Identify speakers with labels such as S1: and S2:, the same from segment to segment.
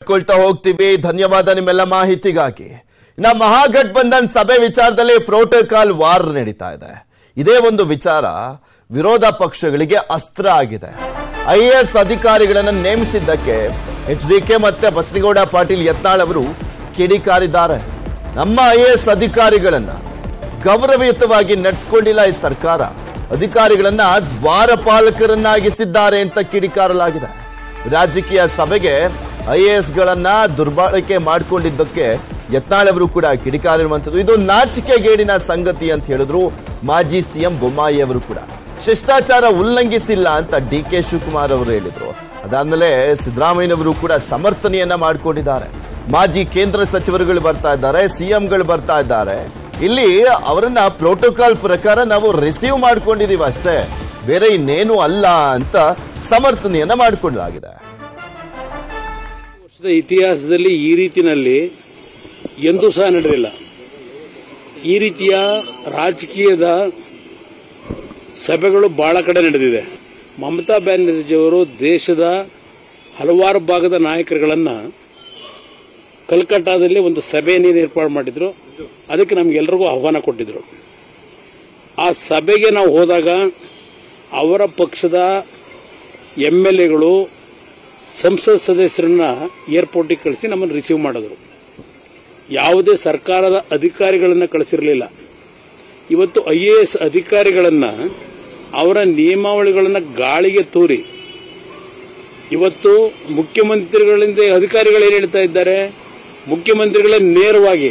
S1: ಕೊಳ್ತಾ ಹೋಗ್ತೀವಿ ಧನ್ಯವಾದ ನಿಮ್ಮೆಲ್ಲ ಮಾಹಿತಿಗಾಗಿ ಇನ್ನ ಮಹಾಗಠಬಂಧನ್ ಸಭೆ ವಿಚಾರದಲ್ಲಿ ಪ್ರೋಟೋಕಾಲ್ ವಾರ್ ನಡೀತಾ ಇದೆ ಇದೇ ಒಂದು ವಿಚಾರ ವಿರೋಧ ಪಕ್ಷಗಳಿಗೆ ಅಸ್ತ್ರ ಆಗಿದೆ ಐ ಎಸ್ ಅಧಿಕಾರಿಗಳನ್ನ ನೇಮಿಸಿದ್ದಕ್ಕೆ ಎಚ್ ಡಿ ಕೆ ಮತ್ತೆ ಬಸನಗೌಡ ಪಾಟೀಲ್ ಯತ್ನಾಳ್ ಅವರು ಕಿಡಿಕಾರಿದ್ದಾರೆ ನಮ್ಮ ಐ ಎಸ್ ಅಧಿಕಾರಿಗಳನ್ನ ಗೌರವಯುತವಾಗಿ ನಡೆಸ್ಕೊಂಡಿಲ್ಲ ಈ ಸರ್ಕಾರ ಅಧಿಕಾರಿಗಳನ್ನ ದ್ವಾರಪಾಲಕರನ್ನಾಗಿಸಿದ್ದಾರೆ ಅಂತ ಕಿಡಿಕಾರಲಾಗಿದೆ ರಾಜಕೀಯ ಸಭೆಗೆ ಐ ಗಳನ್ನ ದುರ್ಬಳಕೆ ಮಾಡಿಕೊಂಡಿದ್ದಕ್ಕೆ ಯತ್ನಾಳ್ ಅವರು ಕೂಡ ಕಿಡಿಕಾರಿರುವಂಥದ್ದು ಇದು ನಾಚಿಕೆಗೇಡಿನ ಸಂಗತಿ ಅಂತ ಹೇಳಿದ್ರು ಮಾಜಿ ಸಿಎಂ ಬೊಮ್ಮಾಯಿ ಅವರು ಕೂಡ ಶಿಷ್ಟಾಚಾರ ಉಲ್ಲಂಘಿಸಿಲ್ಲ ಅಂತ ಡಿ ಕೆ ಶಿವಕುಮಾರ್ ಅವರು ಹೇಳಿದ್ರು ಅದಾದ್ಮೇಲೆ ಸಿದ್ದರಾಮಯ್ಯನವರು ಕೂಡ ಸಮರ್ಥನೆಯನ್ನ ಮಾಡಿಕೊಂಡಿದ್ದಾರೆ ಮಾಜಿ ಕೇಂದ್ರ ಸಚಿವರುಗಳು ಬರ್ತಾ ಇದ್ದಾರೆ ಸಿಎಂಗಳು ಬರ್ತಾ ಇದ್ದಾರೆ ಇಲ್ಲಿ ಅವರನ್ನ ಪ್ರೋಟೋಕಾಲ್ ಪ್ರಕಾರ ನಾವು ರಿಸೀವ್ ಮಾಡ್ಕೊಂಡಿದೀವಿ ಅಷ್ಟೇ ಬೇರೆ ಇನ್ನೇನು ಅಲ್ಲ ಅಂತ ಸಮರ್ಥನೆಯನ್ನ ಮಾಡಿಕೊಳ್ಳಲಾಗಿದೆ
S2: ವರ್ಷದ ಇತಿಹಾಸದಲ್ಲಿ ಈ ರೀತಿನಲ್ಲಿ ಎಂದೂ ಸಹ ನಡೆದಿಲ್ಲ ಈ ರೀತಿಯ ರಾಜಕೀಯದ ಸಭೆಗಳು ಬಹಳ ಕಡೆ ನಡೆದಿದೆ ಮಮತಾ ಬ್ಯಾನರ್ಜಿಯವರು ದೇಶದ ಹಲವಾರು ಭಾಗದ ನಾಯಕರುಗಳನ್ನು ಕಲ್ಕಟ್ಟಾದಲ್ಲಿ ಒಂದು ಸಭೆಯನ್ನು ಏರ್ಪಾಡು ಮಾಡಿದ್ರು ಅದಕ್ಕೆ ನಮಗೆಲ್ಲರಿಗೂ ಆಹ್ವಾನ ಕೊಟ್ಟಿದ್ರು ಆ ಸಭೆಗೆ ನಾವು ಹೋದಾಗ ಅವರ ಪಕ್ಷದ ಎಂ ಎಲ್ ಎಗಳು ಸಂಸತ್ ಸದಸ್ಯರನ್ನ ಏರ್ಪೋರ್ಟಿಗೆ ಕಳಿಸಿ ನಮ್ಮನ್ನು ರಿಸೀವ್ ಮಾಡಿದ್ರು ಯಾವುದೇ ಸರ್ಕಾರದ ಅಧಿಕಾರಿಗಳನ್ನು ಕಳಿಸಿರಲಿಲ್ಲ ಇವತ್ತು ಐ ಎ ಎಸ್ ಅಧಿಕಾರಿಗಳನ್ನು ಅವರ ನಿಯಮಾವಳಿಗಳನ್ನು ಗಾಳಿಗೆ ತೂರಿ ಇವತ್ತು ಮುಖ್ಯಮಂತ್ರಿಗಳಿಂದ ಅಧಿಕಾರಿಗಳು ಏನು ಹೇಳ್ತಾ ಇದ್ದಾರೆ ಮುಖ್ಯಮಂತ್ರಿಗಳೇ ನೇರವಾಗಿ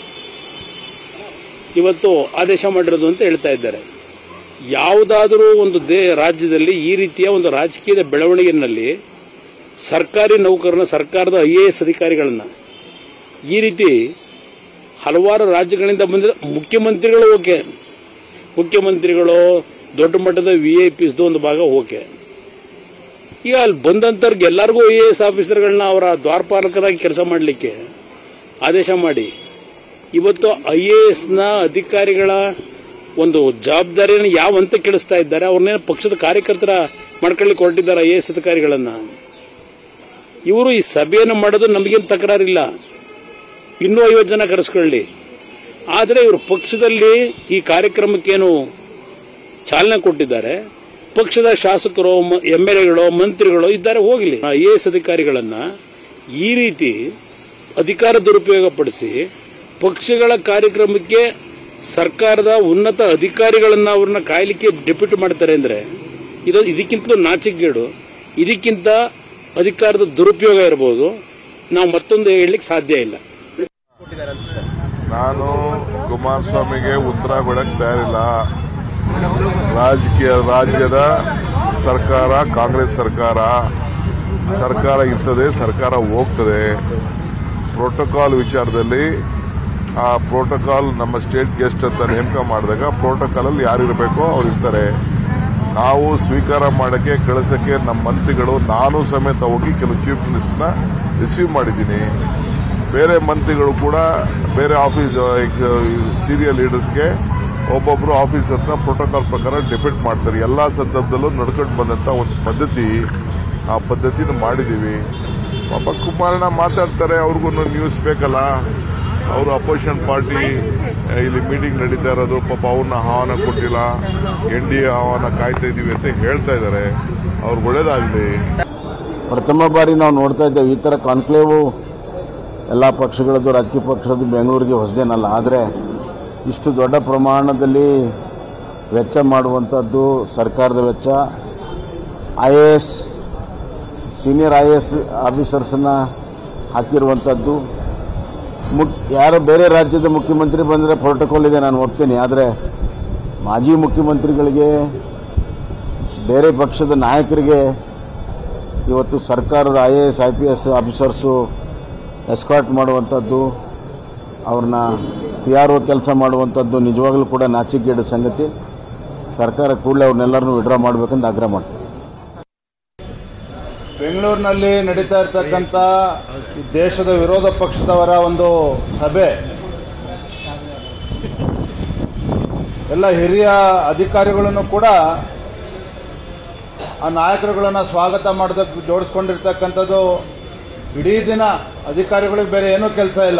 S2: ಇವತ್ತು ಆದೇಶ ಮಾಡಿರೋದು ಅಂತ ಹೇಳ್ತಾ ಇದ್ದಾರೆ ಯಾವುದಾದರೂ ಒಂದು ದೇ ರಾಜ್ಯದಲ್ಲಿ ಈ ರೀತಿಯ ಒಂದು ರಾಜಕೀಯದ ಬೆಳವಣಿಗೆಯಲ್ಲಿ ಸರ್ಕಾರಿ ನೌಕರನ ಸರ್ಕಾರದ ಐ ಎ ಎಸ್ ಅಧಿಕಾರಿಗಳನ್ನ ಈ ರೀತಿ ಹಲವಾರು ರಾಜ್ಯಗಳಿಂದ ಬಂದಿರೋ ಮುಖ್ಯಮಂತ್ರಿಗಳು ಓಕೆ ಮುಖ್ಯಮಂತ್ರಿಗಳು ದೊಡ್ಡ ಮಟ್ಟದ ವಿ ಐ ಪಿಸ್ದು ಒಂದು ಭಾಗ ಓಕೆ ಈಗ ಅಲ್ಲಿ ಬಂದಂಥವ್ರಿಗೆ ಎಲ್ಲರಿಗೂ ಐ ಎ ಎಸ್ ಆಫೀಸರ್ಗಳನ್ನ ಅವರ ದ್ವಾರಪಾಲಕರಾಗಿ ಕೆಲಸ ಮಾಡಲಿಕ್ಕೆ ಆದೇಶ ಮಾಡಿ ಇವತ್ತು ಐ ಎ ಎಸ್ನ ಅಧಿಕಾರಿಗಳ ಒಂದು ಜವಾಬ್ದಾರಿಯನ್ನು ಯಾವ ಹಂತ ಕೆಡಿಸ್ತಾ ಇದ್ದಾರೆ ಅವ್ರನ್ನೇನು ಪಕ್ಷದ ಕಾರ್ಯಕರ್ತರ ಮಾಡ್ಕೊಳ್ಳಿಕ್ಕೆ ಹೊರಟಿದ್ದಾರೆ ಐ ಎ ಎಸ್ ಅಧಿಕಾರಿಗಳನ್ನ ಇವರು ಈ ಸಭೆಯನ್ನು ಮಾಡೋದು ನಮಗೇನು ತಕರಾರಿಲ್ಲ ಇನ್ನೂ ಐವತ್ತು ಜನ ಕರೆಸ್ಕೊಳ್ಳಿ ಆದರೆ ಇವರು ಪಕ್ಷದಲ್ಲಿ ಈ ಕಾರ್ಯಕ್ರಮಕ್ಕೇನು ಚಾಲನೆ ಕೊಟ್ಟಿದ್ದಾರೆ ಪಕ್ಷದ ಶಾಸಕರು ಎಂ ಎಲ್ ಎಗಳು ಮಂತ್ರಿಗಳು ಇದ್ದಾರೆ ಹೋಗಲಿ ಐ ಎ ಎಸ್ ಅಧಿಕಾರಿಗಳನ್ನ ಈ ರೀತಿ ಅಧಿಕಾರ ದುರುಪಯೋಗ ಪಡಿಸಿ ಪಕ್ಷಗಳ ಕಾರ್ಯಕ್ರಮಕ್ಕೆ ಸರ್ಕಾರದ ಉನ್ನತ ಅಧಿಕಾರಿಗಳನ್ನ ಅವ್ರನ್ನ ಕಾಯಲಿಕ್ಕೆ ಡೆಪ್ಯೂಟಿ ಮಾಡ್ತಾರೆ ಅಂದ್ರೆ ಇದು ಇದಕ್ಕಿಂತಲೂ ನಾಚಿಕೆಗೇಡು ಇದಕ್ಕಿಂತ ಅಧಿಕಾರದ ದುರುಪಯೋಗ ಇರಬಹುದು ನಾವು ಮತ್ತೊಂದು ಹೇಳಲಿಕ್ಕೆ ಸಾಧ್ಯ ಇಲ್ಲ
S3: ನಾನು ಕುಮಾರಸ್ವಾಮಿಗೆ ಉತ್ತರ ಕೊಡಕ್ ತಯಾರಿಲ್ಲ ರಾಜಕೀಯ ರಾಜ್ಯದ ಸರ್ಕಾರ ಕಾಂಗ್ರೆಸ್ ಸರ್ಕಾರ ಸರ್ಕಾರ ಇರ್ತದೆ ಸರ್ಕಾರ ಹೋಗ್ತದೆ ಪ್ರೋಟೋಕಾಲ್ ವಿಚಾರದಲ್ಲಿ ಆ ಪ್ರೋಟೋಕಾಲ್ ನಮ್ಮ ಸ್ಟೇಟ್ ಗೆಸ್ಟ್ ಅಂತ ನೇಮಕ ಮಾಡಿದಾಗ ಪ್ರೋಟೋಕಾಲ್ ಅಲ್ಲಿ ಯಾರು ಇರಬೇಕೋ ಅವ್ರು ಇರ್ತಾರೆ ನಾವು ಸ್ವೀಕಾರ ಮಾಡಕ್ಕೆ ಕಳಿಸಕ್ಕೆ ನಮ್ಮ ಮಂತ್ರಿಗಳು ನಾನು ಸಮೇತ ಹೋಗಿ ಕೆಲವು ಚೀಫ್ ಮಿನಿಸ್ಟರ್ನ ರಿಸೀವ್ ಮಾಡಿದ್ದೀನಿ ಬೇರೆ ಮಂತ್ರಿಗಳು ಕೂಡ ಬೇರೆ ಆಫೀಸ್ ಸೀರಿಯಲ್ ಲೀಡರ್ಸ್ಗೆ ಒಬ್ಬೊಬ್ರು ಆಫೀಸ್ ಹತ್ರ ಪ್ರೋಟೋಕಾಲ್ ಪ್ರಕಾರ ಡಿಪೆಂಡ್ ಮಾಡ್ತಾರೆ ಎಲ್ಲಾ ಸಂದರ್ಭದಲ್ಲೂ ನಡ್ಕೊಂಡು ಬಂದಂತ ಒಂದು ಪದ್ಧತಿ ಆ ಪದ್ಧತಿನ ಮಾಡಿದೀವಿ ಪಾಪ ಕುಮಾರಣ್ಣ ಮಾತಾಡ್ತಾರೆ ಅವ್ರಿಗೂ ನ್ಯೂಸ್ ಬೇಕಲ್ಲ ಅವರು ಅಪೋಸಿಷನ್ ಪಾರ್ಟಿ ಇಲ್ಲಿ ಮೀಟಿಂಗ್ ನಡೀತಾ ಇರೋದು ಪಾಪ ಅವ್ರನ್ನ ಆಹ್ವಾನ ಕೊಟ್ಟಿಲ್ಲ ಎನ್ ಡಿ ಎ ಆಹ್ವಾನ ಕಾಯ್ತಾ ಇದೀವಿ ಅಂತ ಹೇಳ್ತಾ ಇದ್ದಾರೆ ಅವ್ರಿಗೆ ಒಳ್ಳೇದಾಗ್ಲಿ
S4: ಪ್ರಥಮ ಬಾರಿ ನಾವು ನೋಡ್ತಾ ಇದ್ದೇವೆ ಈ ಥರ ಕಾನ್ಕ್ಲೇವು ಎಲ್ಲ ಪಕ್ಷಗಳದ್ದು ರಾಜಕೀಯ ಪಕ್ಷದ್ದು ಬೆಂಗಳೂರಿಗೆ ಹೊಸದೇನಲ್ಲ ಆದರೆ ಇಷ್ಟು ದೊಡ್ಡ ಪ್ರಮಾಣದಲ್ಲಿ ವೆಚ್ಚ ಮಾಡುವಂಥದ್ದು ಸರ್ಕಾರದ ವೆಚ್ಚ I A S senior I A S ಆಫೀಸರ್ಸನ್ನು ಹಾಕಿರುವಂಥದ್ದು ಮುಕ್ ಯಾರು ಬೇರೆ ರಾಜ್ಯದ ಮುಖ್ಯಮಂತ್ರಿ ಬಂದರೆ ಪ್ರೋಟೋಕಾಲ್ ಇದೆ ನಾನು ಒಪ್ತೀನಿ ಆದರೆ ಮಾಜಿ ಮುಖ್ಯಮಂತ್ರಿಗಳಿಗೆ ಬೇರೆ ಪಕ್ಷದ ನಾಯಕರಿಗೆ ಇವತ್ತು ಸರ್ಕಾರದ I A S I P S officers escort ಮಾಡುವಂಥದ್ದು ಅವ್ರನ್ನ ಪಿ ಆರ್ ಒ ಕೆಲಸ ಮಾಡುವಂಥದ್ದು ನಿಜವಾಗ್ಲೂ ಕೂಡ ನಾಚಿಕೆಗೇಡು ಸಂಗತಿ ಸರ್ಕಾರ ಕೂಡಲೇ ಅವ್ರನ್ನೆಲ್ಲರನ್ನೂ ವಿಡ್ರಾ ಮಾಡಬೇಕಂತ ಆಗ್ರಹ ಮಾಡ್ತೀನಿ
S5: ಬೆಂಗಳೂರಿನಲ್ಲಿ ನಡೀತಾ ಇರ್ತಕ್ಕಂಥ ಈ ದೇಶದ ವಿರೋಧ ಪಕ್ಷದವರ ಒಂದು ಸಭೆ ಎಲ್ಲ ಹಿರಿಯ ಅಧಿಕಾರಿಗಳನ್ನು ಕೂಡ ಆ ನಾಯಕರುಗಳನ್ನು ಸ್ವಾಗತ ಮಾಡೋದಕ್ಕೆ ಜೋಡಿಸ್ಕೊಂಡಿರ್ತಕ್ಕಂಥದ್ದು ಇಡೀ ದಿನ ಅಧಿಕಾರಿಗಳಿಗೆ ಬೇರೆ ಏನೂ ಕೆಲಸ ಇಲ್ಲ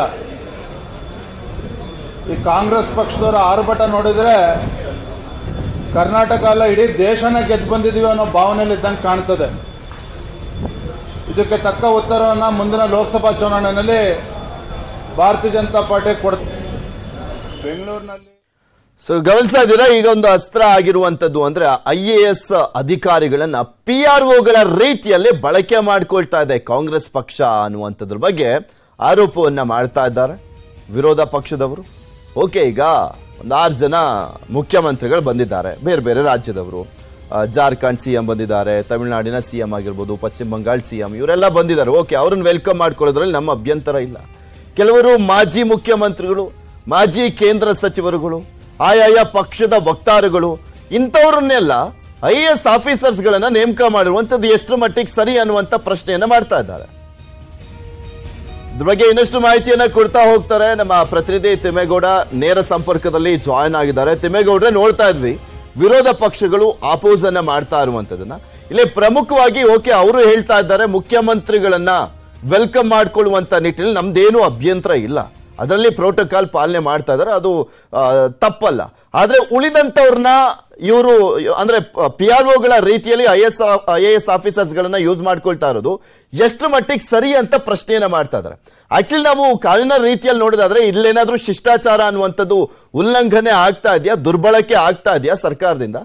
S5: ಈ ಕಾಂಗ್ರೆಸ್ ಪಕ್ಷದವರ ಆರ್ಭಟ ನೋಡಿದ್ರೆ ಕರ್ನಾಟಕ ಅಲ್ಲ ಇಡೀ ದೇಶನ ಗೆದ್ದು ಬಂದಿದೀವಿ ಅನ್ನೋ ಭಾವನೆಯಲ್ಲಿ ಇದ್ದಂಗೆ ಕಾಣ್ತದೆ ಇದಕ್ಕೆ ತಕ್ಕ ಉತ್ತರವನ್ನು ಮುಂದಿನ ಲೋಕಸಭಾ ಚುನಾವಣೆಯಲ್ಲಿ ಭಾರತೀಯ ಜನತಾ ಪಾರ್ಟಿ ಕೊಡ್ ಬೆಂಗಳೂರಿನಲ್ಲಿ
S1: ಸೊ ಗಮನಿಸ್ತಾ ಇದ್ದೀರಾ ಈಗ ಒಂದು ಅಸ್ತ್ರ ಆಗಿರುವಂತದ್ದು ಅಂದ್ರೆ ಐ ಎ ಎಸ್ ಅಧಿಕಾರಿಗಳನ್ನ ಪಿ ಆರ್ ಒಗಳ ರೀತಿಯಲ್ಲಿ ಬಳಕೆ ಮಾಡ್ಕೊಳ್ತಾ ಇದೆ ಕಾಂಗ್ರೆಸ್ ಪಕ್ಷ ಅನ್ನುವಂಥದ್ರ ಬಗ್ಗೆ ಆರೋಪವನ್ನ ಮಾಡ್ತಾ ಇದ್ದಾರೆ ವಿರೋಧ ಪಕ್ಷದವರು ಓಕೆ ಈಗ ಒಂದು ಆರು ಜನ ಮುಖ್ಯಮಂತ್ರಿಗಳು ಬಂದಿದ್ದಾರೆ ಬೇರೆ ಬೇರೆ ರಾಜ್ಯದವರು ಆ, ಜಾರ್ಖಂಡ್ ಸಿ ಎಂ ಬಂದಿದ್ದಾರೆ ತಮಿಳುನಾಡಿನ ಸಿ ಎಂ ಆಗಿರ್ಬೋದು ಪಶ್ಚಿಮ ಬಂಗಾಳ ಸಿ ಎಂ ಇವರೆಲ್ಲ ಬಂದಿದ್ದಾರೆ ಓಕೆ ಅವ್ರನ್ನ ವೆಲ್ಕಮ್ ಮಾಡ್ಕೊಳ್ಳೋದ್ರಲ್ಲಿ ನಮ್ಮ ಅಭ್ಯಂತರ ಇಲ್ಲ ಕೆಲವರು ಮಾಜಿ ಮುಖ್ಯಮಂತ್ರಿಗಳು ಮಾಜಿ ಕೇಂದ್ರ ಸಚಿವರುಗಳು ಆಯಾಯ ಪಕ್ಷದ ವಕ್ತಾರಗಳು ಇಂಥವ್ರನ್ನೆಲ್ಲ ಐ ಎ ಎಸ್ ಆಫೀಸರ್ಸ್ಗಳನ್ನ ನೇಮಕ ಮಾಡಿರುವಂಥದ್ದು ಎಷ್ಟು ಮಟ್ಟಿಗೆ ಸರಿ ಅನ್ನುವಂಥ ಪ್ರಶ್ನೆಯನ್ನ ಮಾಡ್ತಾ ಇದ್ದಾರೆ ಇದ್ರ ಬಗ್ಗೆ ಇನ್ನಷ್ಟು ಮಾಹಿತಿಯನ್ನ ಕೊಡ್ತಾ ಹೋಗ್ತಾರೆ ನಮ್ಮ ಪ್ರತಿನಿಧಿ ತಿಮ್ಮೇಗೌಡ ನೇರ ಸಂಪರ್ಕದಲ್ಲಿ ಜಾಯಿನ್ ಆಗಿದ್ದಾರೆ ತಿಮ್ಮೇಗೌಡ್ರೆ ನೋಡ್ತಾ ಇದ್ವಿ ವಿರೋಧ ಪಕ್ಷಗಳು ಆಪೋಸ್ ಅನ್ನ ಮಾಡ್ತಾ ಇರುವಂತದನ್ನ ಇಲ್ಲಿ ಪ್ರಮುಖವಾಗಿ ಓಕೆ ಅವರು ಹೇಳ್ತಾ ಇದ್ದಾರೆ ಮುಖ್ಯಮಂತ್ರಿಗಳನ್ನ ವೆಲ್ಕಮ್ ಮಾಡ್ಕೊಳ್ಳುವಂತ ನಿಟ್ಟಿನಲ್ಲಿ ನಮ್ದೇನು ಅಭ್ಯಂತರ ಇಲ್ಲ ಅದರಲ್ಲಿ ಪ್ರೋಟೋಕಾಲ್ ಪಾಲನೆ ಮಾಡ್ತಾ ಇದ್ದಾರೆ ಅದು ಆ, ತಪ್ಪಲ್ಲ ಆದ್ರೆ ಉಳಿದಂತವ್ರನ್ನ ಇವರು ಅಂದ್ರೆ ಪಿ ಆರ್ ಒಗಳ ರೀತಿಯಲ್ಲಿ I S I A S officers ಗಳನ್ನ ಯೂಸ್ ಮಾಡ್ಕೊಳ್ತಾ ಇರೋದು ಎಷ್ಟು ಮಟ್ಟಿಗೆ ಸರಿ ಅಂತ ಪ್ರಶ್ನೆಯನ್ನ ಮಾಡ್ತಾ ಇದ್ದಾರೆ ಆಕ್ಚುಲಿ ನಾವು ಕಾನೂನಿನ ರೀತಿಯಲ್ಲಿ ನೋಡೋದಾದ್ರೆ ಇಲ್ಲೇನಾದ್ರೂ ಶಿಷ್ಟಾಚಾರ ಅನ್ನುವಂಥದ್ದು ಉಲ್ಲಂಘನೆ ಆಗ್ತಾ ಇದೆಯಾ ದುರ್ಬಳಕೆ ಆಗ್ತಾ ಇದೆಯಾ ಸರ್ಕಾರದಿಂದ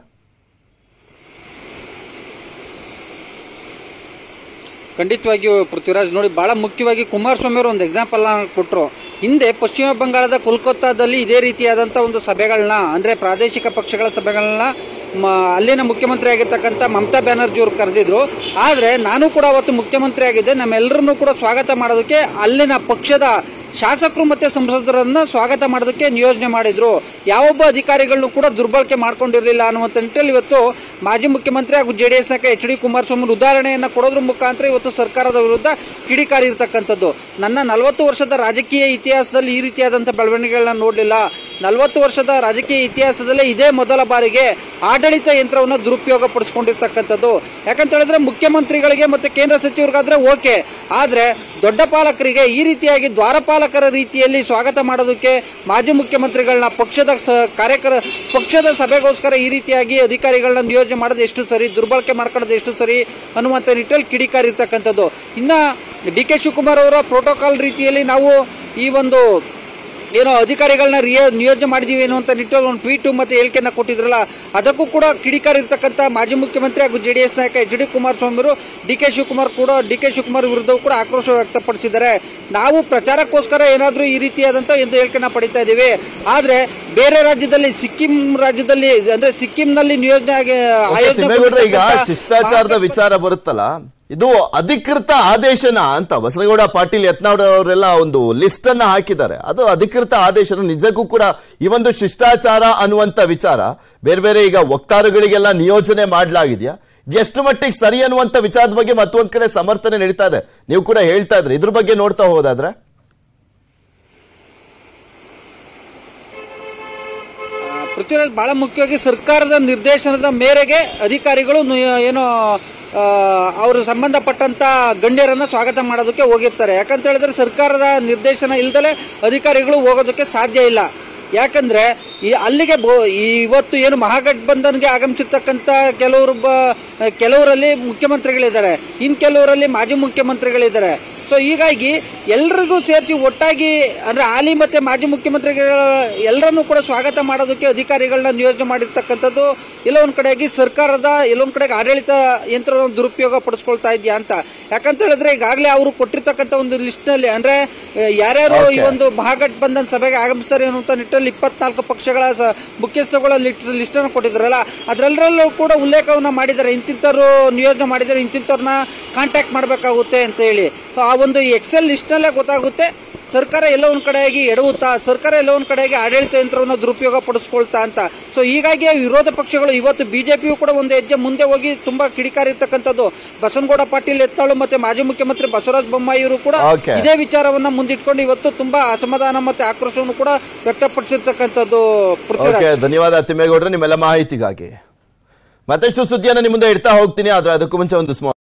S6: ಖಂಡಿತವಾಗಿಯೂ ಪೃಥ್ವಿರಾಜ್ ನೋಡಿ ಬಹಳ ಮುಖ್ಯವಾಗಿ ಕುಮಾರಸ್ವಾಮಿ ಅವರು ಒಂದು ಎಕ್ಸಾಂಪಲ್ ಕೊಟ್ಟರು ಹಿಂದೆ ಪಶ್ಚಿಮ ಬಂಗಾಳದ ಕೋಲ್ಕತ್ತಾದಲ್ಲಿ ಇದೇ ರೀತಿಯಾದಂಥ ಒಂದು ಸಭೆಗಳನ್ನ ಅಂದರೆ ಪ್ರಾದೇಶಿಕ ಪಕ್ಷಗಳ ಸಭೆಗಳನ್ನ ಮ ಅಲ್ಲಿನ ಮುಖ್ಯಮಂತ್ರಿ ಆಗಿರ್ತಕ್ಕಂಥ ಮಮತಾ ಬ್ಯಾನರ್ಜಿ ಅವರು ಕರೆದಿದ್ರು ಆದರೆ ನಾನು ಕೂಡ ಅವತ್ತು ಮುಖ್ಯಮಂತ್ರಿ ಆಗಿದ್ದೆ ನಮ್ಮೆಲ್ಲರನ್ನೂ ಕೂಡ ಸ್ವಾಗತ ಮಾಡೋದಕ್ಕೆ ಅಲ್ಲಿನ ಪಕ್ಷದ ಶಾಸಕರು ಮತ್ತೆ ಸಂಸದರನ್ನ ಸ್ವಾಗತ ಮಾಡೋದಕ್ಕೆ ನಿಯೋಜನೆ ಮಾಡಿದ್ರು ಯಾವೊಬ್ಬ ಅಧಿಕಾರಿಗಳನ್ನು ಕೂಡ ದುರ್ಬಳಕೆ ಮಾಡ್ಕೊಂಡಿರಲಿಲ್ಲ ಅನ್ನುವಂಥ ನಿಟ್ಟಿನಲ್ಲಿ ಇವತ್ತು ಮಾಜಿ ಮುಖ್ಯಮಂತ್ರಿ ಹಾಗೂ ಜೆ ಡಿ ಎಸ್ ನಾಯಕ ಎಚ್ ಡಿ ಕುಮಾರಸ್ವಾಮಿ ಉದಾಹರಣೆಯನ್ನ ಕೊಡೋದ್ರ ಮುಖಾಂತರ ಇವತ್ತು ಸರ್ಕಾರದ ವಿರುದ್ಧ ಕಿಡಿಕಾರಿರ್ತಕ್ಕಂಥದ್ದು ನನ್ನ ನಲವತ್ತು ವರ್ಷದ ರಾಜಕೀಯ ಇತಿಹಾಸದಲ್ಲಿ ಈ ರೀತಿಯಾದಂಥ ಬೆಳವಣಿಗೆಗಳನ್ನ ನೋಡಲಿಲ್ಲ ನಲವತ್ತು ವರ್ಷದ ರಾಜಕೀಯ ಇತಿಹಾಸದಲ್ಲೇ ಇದೇ ಮೊದಲ ಬಾರಿಗೆ ಆಡಳಿತ ಯಂತ್ರವನ್ನು ದುರುಪಯೋಗ ಪಡಿಸ್ಕೊಂಡಿರ್ತಕ್ಕಂಥದ್ದು ಯಾಕಂತ ಹೇಳಿದ್ರೆ ಮುಖ್ಯಮಂತ್ರಿಗಳಿಗೆ ಮತ್ತೆ ಕೇಂದ್ರ ಸಚಿವರಿಗಾದ್ರೆ ಓಕೆ ಆದ್ರೆ ದೊಡ್ಡ ಪಾಲಕರಿಗೆ ಈ ರೀತಿಯಾಗಿ ದ್ವಾರಪಾಲಕರ ರೀತಿಯಲ್ಲಿ ಸ್ವಾಗತ ಮಾಡೋದಕ್ಕೆ ಮಾಜಿ ಮುಖ್ಯಮಂತ್ರಿಗಳನ್ನ ಪಕ್ಷದ ಸ- ಕಾರ್ಯಕರ ಪಕ್ಷದ ಸಭೆಗೋಸ್ಕರ ಈ ರೀತಿಯಾಗಿ ಅಧಿಕಾರಿಗಳನ್ನ ನಿಯೋಜನೆ ಮಾಡೋದು ಎಷ್ಟು ಸರಿ ದುರ್ಬಳಕೆ ಮಾಡ್ಕೊಳ್ಳೋದು ಎಷ್ಟು ಸರಿ ಅನ್ನುವಂಥ ನಿಟ್ಟಲ್ಲಿ ಕಿಡಿಕಾರಿರ್ತಕ್ಕಂಥದ್ದು ಇನ್ನ ಡಿ ಕೆ ಶಿವಕುಮಾರ್ ಅವರ ಪ್ರೋಟೋಕಾಲ್ ರೀತಿಯಲ್ಲಿ ನಾವು ಈ ಒಂದು ಏನೋ ಅಧಿಕಾರಿಗಳನ್ನ ರಿಯ ನಿಯೋಜನೆ ಮಾಡಿದೀವಿ ಅನ್ನುವಂಥ ನಿಟ್ಟಲ್ಲಿ ಒಂದು ಟ್ವೀಟ್ ಮತ್ತೆ ಹೇಳಿಕೆಯನ್ನ ಕೊಟ್ಟಿದ್ರಲ್ಲ ಅದಕ್ಕೂ ಕೂಡ ಕಿಡಿಕಾರಿರ್ತಕ್ಕಂಥ ಮಾಜಿ ಮುಖ್ಯಮಂತ್ರಿ ಹಾಗೂ ಜೆ ಡಿ ಎಸ್ ನಾಯಕ ಎಚ್ ಡಿ ಕುಮಾರಸ್ವಾಮಿ ಅವರು ಡಿ ಕೆ ಶಿವಕುಮಾರ್ ಕೂಡ ಡಿ ಕೆ ಶಿವಕುಮಾರ್ ವಿರುದ್ಧವೂ ಕೂಡ ಆಕ್ರೋಶ ವ್ಯಕ್ತಪಡಿಸಿದ್ದಾರೆ ನಾವು ಪ್ರಚಾರಕ್ಕೋಸ್ಕರ ಏನಾದರೂ ಈ ರೀತಿಯಾದಂಥ ಒಂದು ಹೇಳಿಕೆನ ಪಡಿತಾ ಇದ್ದೀವಿ ಆದ್ರೆ ಬೇರೆ ರಾಜ್ಯದಲ್ಲಿ ಸಿಕ್ಕಿಂ ರಾಜ್ಯದಲ್ಲಿ ಅಂದ್ರೆ ಸಿಕ್ಕಿಂನಲ್ಲಿ ನಿಯೋಜನೆ ಆಗಿ
S1: ಓಕೆ, ತಿಮ್ಮೇಗೌಡ್ರೆ ಈಗ
S6: ಆಯೋಜನೆ
S1: ಶಿಷ್ಟಾಚಾರದ ವಿಚಾರ ಬರುತ್ತಲ್ಲ ಇದು ಅಧಿಕೃತ ಆದೇಶನ ಅಂತ ಬಸನಗೌಡ ಪಾಟೀಲ್ ಯತ್ನಾಳ್ ಅವರೆಲ್ಲ ಒಂದು ಲಿಸ್ಟ್ ಅನ್ನ ಹಾಕಿದ್ದಾರೆ ಅದು ಅಧಿಕೃತ ಆದೇಶನ ನಿಜಕ್ಕೂ ಕೂಡ ಈ ಒಂದು ಶಿಷ್ಟಾಚಾರ ಅನ್ನುವಂತ ವಿಚಾರ ಬೇರೆ ಬೇರೆ ಈಗ ವಕ್ತಾರಗಳಿಗೆಲ್ಲ ನಿಯೋಜನೆ ಮಾಡಲಾಗಿದೆಯಾ ಎಷ್ಟು ಮಟ್ಟಿಗೆ ಸರಿ ಅನ್ನುವಂತ ವಿಚಾರದ ಬಗ್ಗೆ ಮತ್ತೊಂದ್ ಕಡೆ ಸಮರ್ಥನೆ ನಡೀತಾ ಇದೆ ನೀವು ಕೂಡ ಹೇಳ್ತಾ ಇದ್ರಿ ಇದ್ರ ಬಗ್ಗೆ ನೋಡ್ತಾ ಹೋದಾದ್ರೆ
S6: ಆ, ಪೃಥ್ವಿರಾಜ್ ಬಹಳ ಮುಖ್ಯವಾಗಿ ಸರ್ಕಾರದ ನಿರ್ದೇಶನದ ಮೇರೆಗೆ ಅಧಿಕಾರಿಗಳು ನು- ಏನೋ ಆ, ಅವರು ಸಂಬಂಧಪಟ್ಟಂತ ಗಣ್ಯರನ್ನ ಸ್ವಾಗತ ಮಾಡೋದಕ್ಕೆ ಹೋಗಿರ್ತಾರೆ ಯಾಕಂತ ಹೇಳಿದ್ರೆ ಸರ್ಕಾರದ ನಿರ್ದೇಶನ ಇಲ್ದಲೆ ಅಧಿಕಾರಿಗಳು ಹೋಗೋದಕ್ಕೆ ಸಾಧ್ಯ ಇಲ್ಲ ಯಾಕಂದ್ರೆ ಈ ಅಲ್ಲಿಗೆ ಬೋ- ಈ ಇವತ್ತು ಏನು ಮಹಾಗಠಬಂಧನ್ಗೆ ಆಗಮಿಸಿರ್ತಕ್ಕಂಥ ಕೆಲವರು ಬ- ಕೆಲವರಲ್ಲಿ ಮುಖ್ಯಮಂತ್ರಿಗಳಿದ್ದಾರೆ ಇನ್ ಕೆಲವರಲ್ಲಿ ಮಾಜಿ ಮುಖ್ಯಮಂತ್ರಿಗಳಿದ್ದಾರೆ ಸೊ ಹೀಗಾಗಿ ಎಲ್ರಿಗೂ ಸೇರಿಸಿ ಒಟ್ಟಾಗಿ ಅಂದ್ರೆ ಹಾಲಿ ಮತ್ತೆ ಮಾಜಿ ಮುಖ್ಯಮಂತ್ರಿಗಳ ಎಲ್ಲರನ್ನೂ ಕೂಡ ಸ್ವಾಗತ ಮಾಡೋದಕ್ಕೆ ಅಧಿಕಾರಿಗಳನ್ನ ನಿಯೋಜನೆ ಮಾಡಿರ್ತಕ್ಕಂಥದ್ದು ಎಲ್ಲ ಒಂದ್ ಕಡೆಯಾಗಿ ಸರ್ಕಾರದ ಎಲ್ಲೊಂದ್ ಕಡೆಗೆ ಆಡಳಿತ ಯಂತ್ರವನ್ನು ದುರುಪಯೋಗ ಪಡಿಸ್ಕೊಳ್ತಾ ಇದೆಯಾ ಅಂತ ಯಾಕಂತ ಹೇಳಿದ್ರೆ ಈಗಾಗಲೇ ಅವರು ಕೊಟ್ಟಿರ್ತಕ್ಕಂಥ ಒಂದು ಲಿಸ್ಟ್ ನಲ್ಲಿ ಅಂದ್ರೆ ಆ, ಯಾರ್ಯಾರು ಈ
S1: Okay.
S6: ಒಂದು ಮಹಾಗಠಬಂಧನ್ ಸಭೆಗೆ ಆಗಮಿಸ್ತಾರೆ ಅನ್ನುವಂಥ ನಿಟ್ಟಲ್ಲಿ ಇಪ್ಪತ್ನಾಲ್ಕು ಪಕ್ಷಗಳ ಸ- ಮುಖ್ಯಸ್ಥರುಗಳ ಲಿಸ್ಟ್ ಅನ್ನು ಕೊಟ್ಟಿದ್ದಾರಲ್ಲ ಅದರೆಲ್ಲರಲ್ಲೂ ಕೂಡ ಉಲ್ಲೇಖವನ್ನ ಮಾಡಿದ್ದಾರೆ ಇಂತಿಂತರು ನಿಯೋಜನೆ ಮಾಡಿದ್ದಾರೆ ಇಂತಿಂತವ್ರನ್ನ ಕಾಂಟ್ಯಾಕ್ಟ್ ಮಾಡಬೇಕಾಗುತ್ತೆ ಅಂತ ಹೇಳಿ So, ಆ ಒಂದು ಎಕ್ಸೆಲ್ ಲಿಸ್ಟ್ ನಲ್ಲೇ ಗೊತ್ತಾಗುತ್ತೆ ಸರ್ಕಾರ ಎಲ್ಲ ಒಂದ್ ಕಡೆಯಾಗಿ ಎಡವುತ್ತಾ ಸರ್ಕಾರ ಎಲ್ಲ ಒಂದ್ ಕಡೆಯಾಗಿ ಆಡಳಿತ ಯಂತ್ರವನ್ನು ದುರುಪಯೋಗ ಪಡಿಸ್ಕೊಳ್ತಾ ಅಂತ ಸೊ ಹೀಗಾಗಿ ವಿರೋಧ ಪಕ್ಷಗಳು ಇವತ್ತು ಬಿಜೆಪಿಯು ಕೂಡ ಒಂದು ಹೆಜ್ಜೆ ಮುಂದೆ ಹೋಗಿ ತುಂಬಾ ಕಿಡಿಕಾರಿರ್ತಕ್ಕಂಥದ್ದು ಬಸನಗೌಡ ಪಾಟೀಲ್ ಎತ್ತಾಳು ಮತ್ತೆ ಮಾಜಿ ಮುಖ್ಯಮಂತ್ರಿ ಬಸವರಾಜ ಬೊಮ್ಮಾಯಿ ಅವರು ಕೂಡ
S1: Okay.
S6: ಇದೇ ವಿಚಾರವನ್ನ ಮುಂದಿಟ್ಕೊಂಡು ಇವತ್ತು ತುಂಬಾ ಅಸಮಾಧಾನ ಮತ್ತೆ ಆಕ್ರೋಶವನ್ನು ಕೂಡ ವ್ಯಕ್ತಪಡಿಸಿರ್ತಕ್ಕಂಥದ್ದು ಪೃಥ್ವಿರಾಜ್
S1: ಓಕೆ ಧನ್ಯವಾದ ತಿಮ್ಮೇಗೌಡ್ರೆ ನಿಮ್ಮೆಲ್ಲ ಮಾಹಿತಿಗಾಗಿ ಮತ್ತಷ್ಟು ಸುದ್ದಿಯನ್ನು ನಿಮ್ಮ ಮುಂದೆ ಇಡ್ತಾ ಹೋಗ್ತೀನಿ ಆದ್ರೆ ಅದಕ್ಕೂ ಮುಂಚೆ ಒಂದು ಸ್ಮಾಲ್